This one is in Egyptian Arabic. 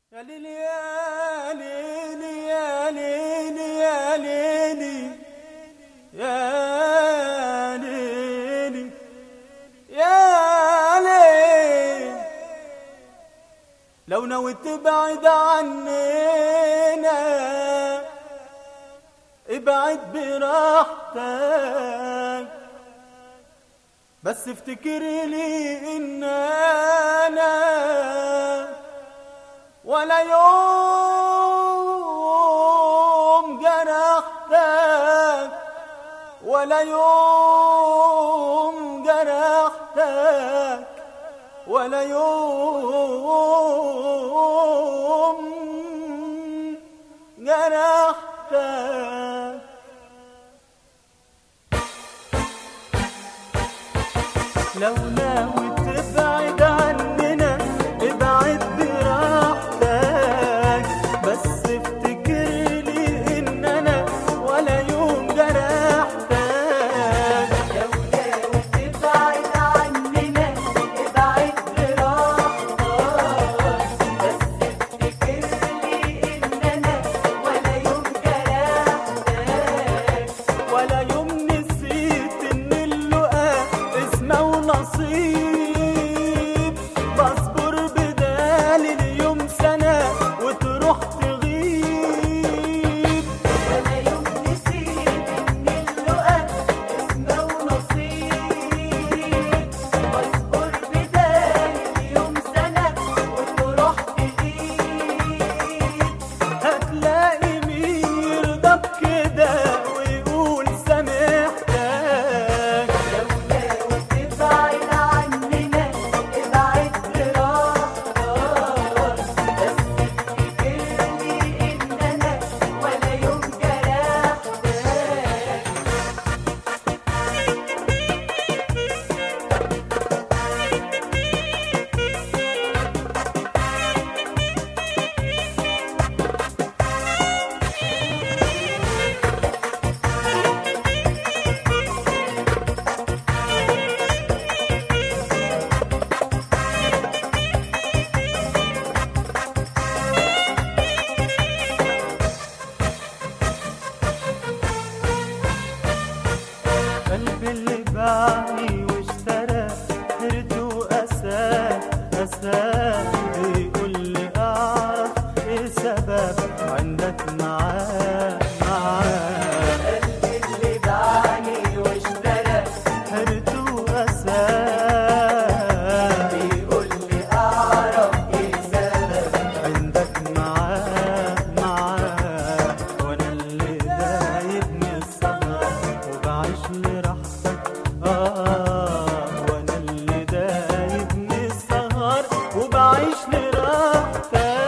يا ليلي يا ليلي يا ليلي يا ليلي يا ليلي يا ليلي لو نويت تبعد عننا ابعد براحتك بس افتكر لي ان انا ولا يوم جرحتك ولا يوم جرحتك ولا يوم جرحتك لو ناوي تبعد عننا ابعد براحتك بس افتكر لي ان انا ولا يوم جرحتك لو ناوي تبعد عننا ابعد براحتك بس افتكر لي ان انا ولا يوم جرحتك ولا يوم نسيت ان اللقاء اسمه ونصيب بصبر بدال اليوم سنة وتروح تغيب ولا يوم نسيت ان اللقاء اسمه ونصيب واصبر بدال اليوم سنة وتروح تغيب هتلاقي مين يرضى بكده ويقول سامحتك لو ناوي تبعد عننا ابعد براحتك بس افتكر لي ان انا ولا يوم جرحتك قلبي اللي باعني واشترى حيرته وأساه أساه بيقول لي أعرف إيه سبب عندك معاه معاه اللي باعني واشترى حيرته وأساه بيقول لي اعرف ايه سبب عندك معاه معاه وانا اللي دايب من السهر وبعيش لراحتك اه وانا اللي دايب من السهر وبعيش لراحتك